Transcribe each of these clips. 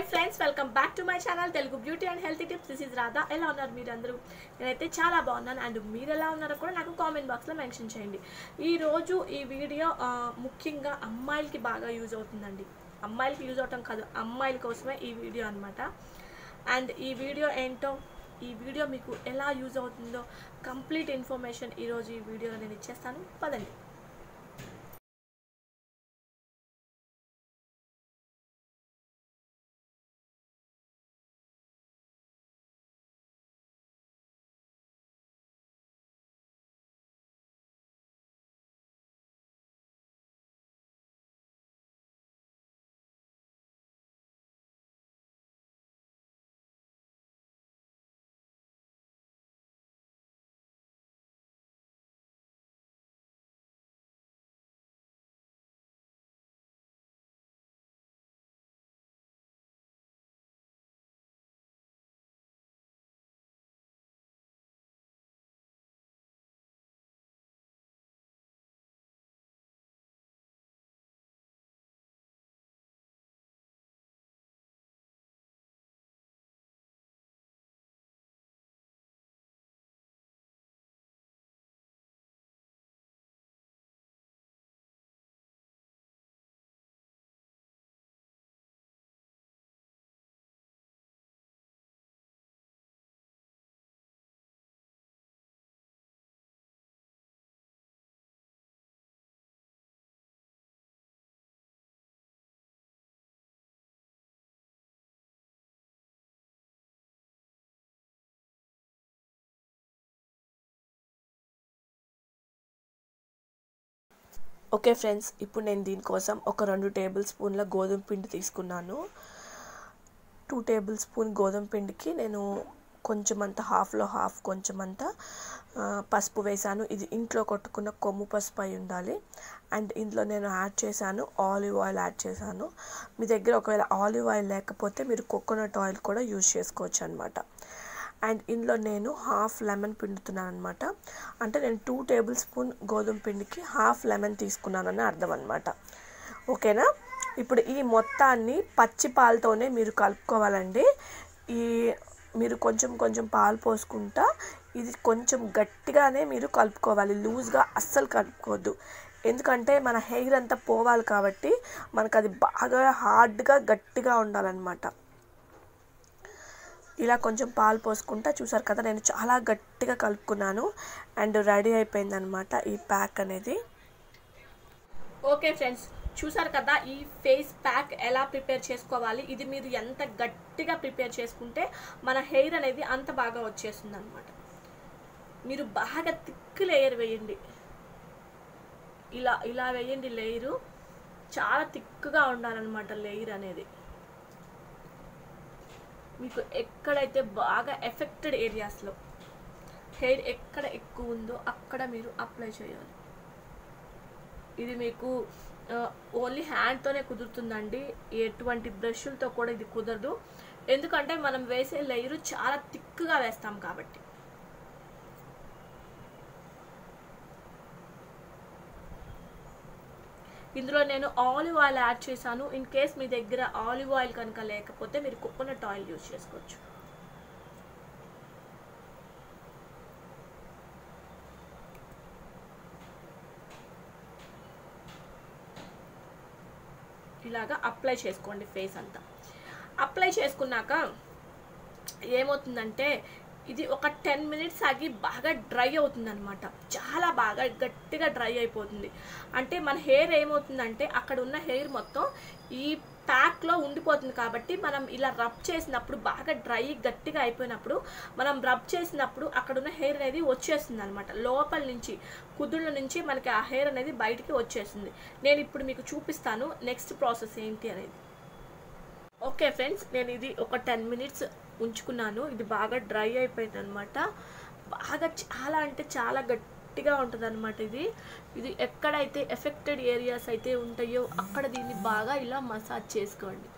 friends welcome back to my channel Telugu beauty and healthy tips this is Radha ఎలా ఉన్నారు మీరు అందరూ నేనైతే చాలా బాగున్నాను అండ్ మీరు ఎలా ఉన్నారో కూడా నాకు కామెంట్ బాక్స్లో మెన్షన్ చేయండి ఈ రోజు ఈ వీడియో ఆ, ముఖ్యంగా అమ్మాయిలకి బాగా యూజ్ అవుతుందండి అమ్మాయిలకి యూజ్ అవటం కాదు అమ్మాయిల కోసమే ఈ వీడియో అనమాట అండ్ ఈ వీడియో ఏంటో ఈ వీడియో మీకు ఎలా యూజ్ అవుతుందో కంప్లీట్ ఇన్ఫర్మేషన్ ఈరోజు ఈ వీడియోలో నేను ఇచ్చేస్తాను పదండి ఓకే ఫ్రెండ్స్ ఇప్పుడు నేను దీనికోసం ఒక రెండు టేబుల్ స్పూన్ల గోధుమ పిండి తీసుకున్నాను టూ టేబుల్ స్పూన్ గోధుమ పిండికి నేను కొంచెం అంత హాఫ్లో హాఫ్ కొంచెం అంత ఆ, పసుపు వేసాను ఇది ఇంట్లో కొట్టుకున్న కొమ్ము పసుపు అయి ఉండాలి అండ్ ఇందులో నేను యాడ్ చేశాను ఆలివ్ ఆయిల్ యాడ్ చేశాను మీ దగ్గర ఒకవేళ ఆలివ్ ఆయిల్ లేకపోతే మీరు కోకోనట్ ఆయిల్ కూడా యూజ్ చేసుకోవచ్చు అనమాట అండ్ ఇందులో నేను హాఫ్ లెమన్ పిండుతున్నాను అనమాట అంటే నేను టూ టేబుల్ స్పూన్ గోధుమ పిండికి హాఫ్ లెమన్ తీసుకున్నానని అర్థం అనమాట ఓకేనా ఇప్పుడు ఈ మొత్తాన్ని పచ్చి పాలతోనే మీరు కలుపుకోవాలండి ఈ మీరు కొంచెం కొంచెం పాలు పోసుకుంటా ఇది కొంచెం గట్టిగానే మీరు కలుపుకోవాలి లూజ్గా అస్సలు కలుపుకోవద్దు ఎందుకంటే మన హెయిర్ అంతా పోవాలి కాబట్టి మనకు అది బాగా హార్డ్గా గట్టిగా ఉండాలన్నమాట ఇలా కొంచెం పాలు పోసుకుంటా చూసారు కదా నేను చాలా గట్టిగా కలుపుకున్నాను అండ్ రెడీ అయిపోయిందనమాట ఈ ప్యాక్ అనేది ఓకే ఫ్రెండ్స్ చూసారు కదా ఈ ఫేస్ ప్యాక్ ఎలా ప్రిపేర్ చేసుకోవాలి ఇది మీరు ఎంత గట్టిగా ప్రిపేర్ చేసుకుంటే మన హెయిర్ అనేది అంత బాగా వచ్చేస్తుంది అనమాట మీరు బాగా థిక్ లేయర్ వేయండి ఇలా ఇలా వేయండి లేయరు చాలా థిక్గా ఉండాలన్నమాట లేయర్ అనేది మీకు ఎక్కడైతే బాగా ఎఫెక్టెడ్ ఏరియాస్లో హెయిర్ ఎక్కడ ఎక్కువ ఉందో అక్కడ మీరు అప్లై చేయాలి ఇది మీకు ఓన్లీ హ్యాండ్తోనే కుదురుతుందండి ఎటువంటి బ్రష్లతో కూడా ఇది కుదరదు ఎందుకంటే మనం వేసే లేయరు చాలా థిక్గా వేస్తాం కాబట్టి ఇందులో నేను ఆలివ్ ఆయిల్ యాడ్ చేశాను ఇన్ కేస్ మీ దగ్గర ఆలివ్ ఆయిల్ కనుక లేకపోతే మీరు కోకోనట్ ఆయిల్ యూజ్ చేసుకోవచ్చు ఇలాగా అప్లై చేసుకోండి ఫేస్ అంతా అప్లై చేసుకున్నాక ఏమవుతుందంటే ఇది ఒక టెన్ మినిట్స్ ఆగి బాగా డ్రై అవుతుంది అనమాట చాలా బాగా గట్టిగా డ్రై అయిపోతుంది అంటే మన హెయిర్ ఏమవుతుందంటే అక్కడ ఉన్న హెయిర్ మొత్తం ఈ ప్యాక్లో ఉండిపోతుంది కాబట్టి మనం ఇలా రబ్ చేసినప్పుడు బాగా డ్రై గట్టిగా అయిపోయినప్పుడు మనం రబ్ చేసినప్పుడు అక్కడ ఉన్న హెయిర్ అనేది వచ్చేస్తుంది అనమాట లోపల నుంచి కుదుళ్ళ నుంచి మనకి ఆ హెయిర్ అనేది బయటికి వచ్చేస్తుంది నేను ఇప్పుడు మీకు చూపిస్తాను నెక్స్ట్ ప్రాసెస్ ఏంటి అనేది ఓకే ఫ్రెండ్స్ నేను ఇది ఒక టెన్ మినిట్స్ ఉంచుకున్నాను ఇది బాగా డ్రై అయిపోయింది అనమాట బాగా చాలా అంటే చాలా గట్టిగా ఉంటుంది అనమాట ఇది ఇది ఎక్కడైతే ఎఫెక్టెడ్ ఏరియాస్ అయితే ఉంటాయో అక్కడ దీన్ని బాగా ఇలా మసాజ్ చేసుకోండి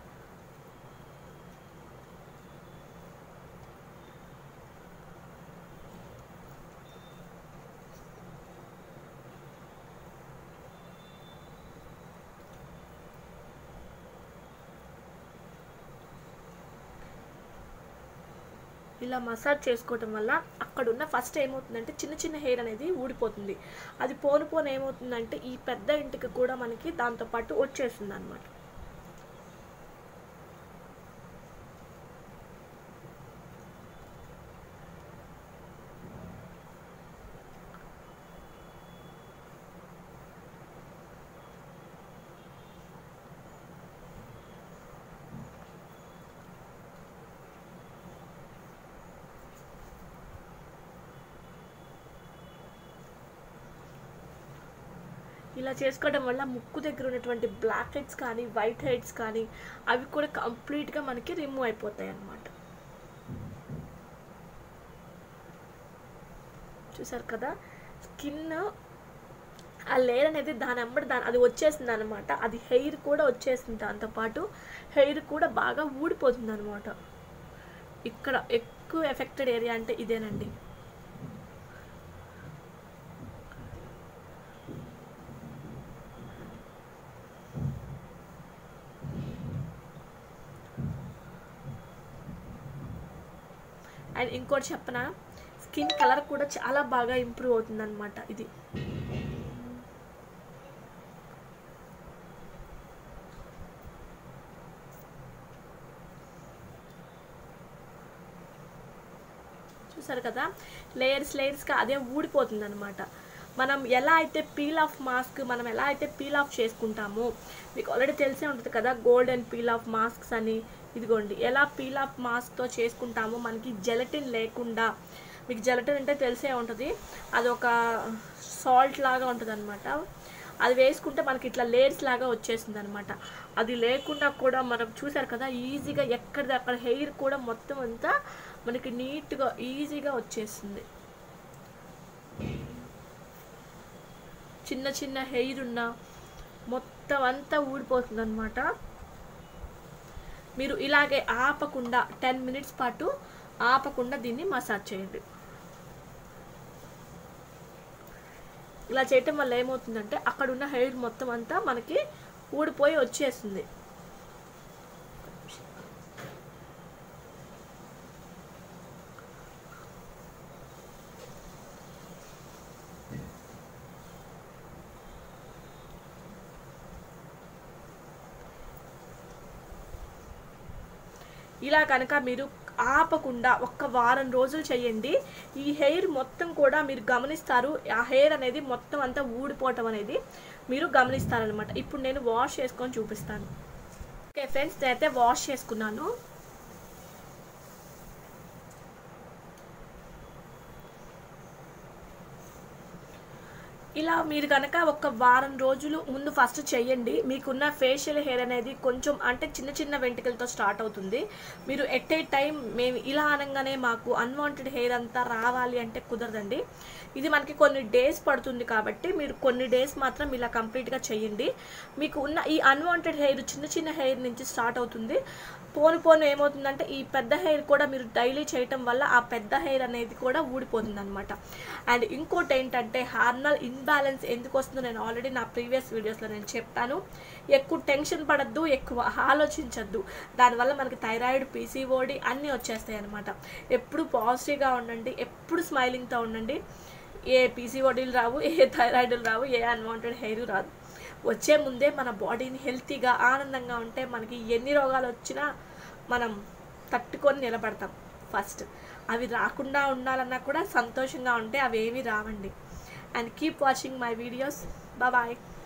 ఇలా మసాజ్ చేసుకోవటం వల్ల అక్కడ ఉన్న ఫస్ట్ ఏమవుతుందంటే చిన్న చిన్న హెయిర్ అనేది ఊడిపోతుంది అది పోను పోను ఏమవుతుందంటే ఈ పెద్ద ఇంటికి కూడా మనకి దాంతోపాటు వచ్చేస్తుంది అనమాట ఇలా చేసుకోవడం వల్ల ముక్కు దగ్గర ఉన్నటువంటి బ్లాక్ హెడ్స్ కానీ వైట్ హెడ్స్ కానీ అవి కూడా కంప్లీట్గా మనకి రిమూవ్ అయిపోతాయి అన్నమాట చూసారు కదా స్కిన్ ఆ లేయర్ అనేది దాని అంబడి దాని అది వచ్చేసింది అనమాట అది హెయిర్ కూడా వచ్చేసింది దాంతోపాటు హెయిర్ కూడా బాగా ఊడిపోతుంది అనమాట ఇక్కడ ఎక్కువ ఎఫెక్టెడ్ ఏరియా అంటే ఇదేనండి అండ్ ఇంకోటి చెప్పనా స్కిన్ కలర్ కూడా చాలా బాగా ఇంప్రూవ్ అవుతుంది అనమాట ఇది చూసారు కదా లేయర్స్ లేయర్స్గా అదే ఊడిపోతుంది అనమాట మనం ఎలా అయితే పీల్ ఆఫ్ మాస్క్ మనం ఎలా అయితే పీల్ ఆఫ్ చేసుకుంటామో మీకు ఆల్రెడీ తెలిసే ఉంటుంది కదా గోల్డెన్ పీల్ ఆఫ్ మాస్క్స్ అని ఇదిగోండి ఎలా పీల్ ఆఫ్ మాస్క్తో చేసుకుంటామో మనకి జెలటిన్ లేకుండా మీకు జెలటిన్ అంటే తెలిసే ఉంటుంది అది ఒక సాల్ట్ లాగా ఉంటుంది అనమాట అది వేసుకుంటే మనకి ఇట్లా లేయర్స్ లాగా వచ్చేసింది అనమాట అది లేకుండా కూడా మనం చూసారు కదా ఈజీగా ఎక్కడిది అక్కడ హెయిర్ కూడా మొత్తం అంతా మనకి నీట్గా ఈజీగా వచ్చేసింది చిన్న చిన్న హెయిర్ ఉన్న మొత్తం అంతా ఊడిపోతుంది అనమాట మీరు ఇలాగే ఆపకుండా టెన్ మినిట్స్ పాటు ఆపకుండా దీన్ని మసాజ్ చేయండి ఇలా చేయటం వల్ల ఏమవుతుందంటే అక్కడ ఉన్న హెయిర్ మొత్తం అంతా మనకి ఊడిపోయి వచ్చేస్తుంది ఇలా కనుక మీరు ఆపకుండా ఒక్క వారం రోజులు చేయండి ఈ హెయిర్ మొత్తం కూడా మీరు గమనిస్తారు ఆ హెయిర్ అనేది మొత్తం అంతా ఊడిపోవటం అనేది మీరు గమనిస్తారనమాట ఇప్పుడు నేను వాష్ చేసుకొని చూపిస్తాను ఓకే ఫ్రెండ్స్ నేనైతే వాష్ చేసుకున్నాను ఇలా మీరు కనుక ఒక వారం రోజులు ముందు ఫస్ట్ చెయ్యండి మీకున్న ఫేషియల్ హెయిర్ అనేది కొంచెం అంటే చిన్న చిన్న వెంట్రుకలతో స్టార్ట్ అవుతుంది మీరు ఎట్ ఏ టైం మేము ఇలా అనగానే మాకు అన్వాంటెడ్ హెయిర్ అంతా రావాలి అంటే కుదరదండి ఇది మనకి కొన్ని డేస్ పడుతుంది కాబట్టి మీరు కొన్ని డేస్ మాత్రం ఇలా కంప్లీట్గా చేయండి మీకు ఉన్న ఈ అన్వాంటెడ్ హెయిర్ చిన్న చిన్న హెయిర్ నుంచి స్టార్ట్ అవుతుంది పోను పోను ఏమవుతుందంటే ఈ పెద్ద హెయిర్ కూడా మీరు డైలీ చేయటం వల్ల ఆ పెద్ద హెయిర్ అనేది కూడా ఊడిపోతుంది అనమాట అండ్ ఇంకోటి ఏంటంటే హార్మోనల్ ఇన్బ్యాలెన్స్ ఎందుకు వస్తుందో నేను ఆల్రెడీ నా ప్రీవియస్ వీడియోస్లో నేను చెప్తాను ఎక్కువ టెన్షన్ పడద్దు ఎక్కువ ఆలోచించద్దు దానివల్ల మనకి థైరాయిడ్ పీసీఓడి అన్నీ వచ్చేస్తాయి అనమాట ఎప్పుడు పాజిటివ్గా ఉండండి ఎప్పుడు స్మైలింగ్తో ఉండండి ఏ పీసీఓడీలు రావు ఏ థైరాయిడ్లు రావు ఏ అన్వాంటెడ్ హెయిర్ రాదు వచ్చే ముందే మన బాడీని హెల్తీగా ఆనందంగా ఉంటే మనకి ఎన్ని రోగాలు వచ్చినా మనం తట్టుకొని నిలబడతాం ఫస్ట్ అవి రాకుండా ఉండాలన్నా కూడా సంతోషంగా ఉంటే అవి ఏమీ రావండి and keep watching my videos bye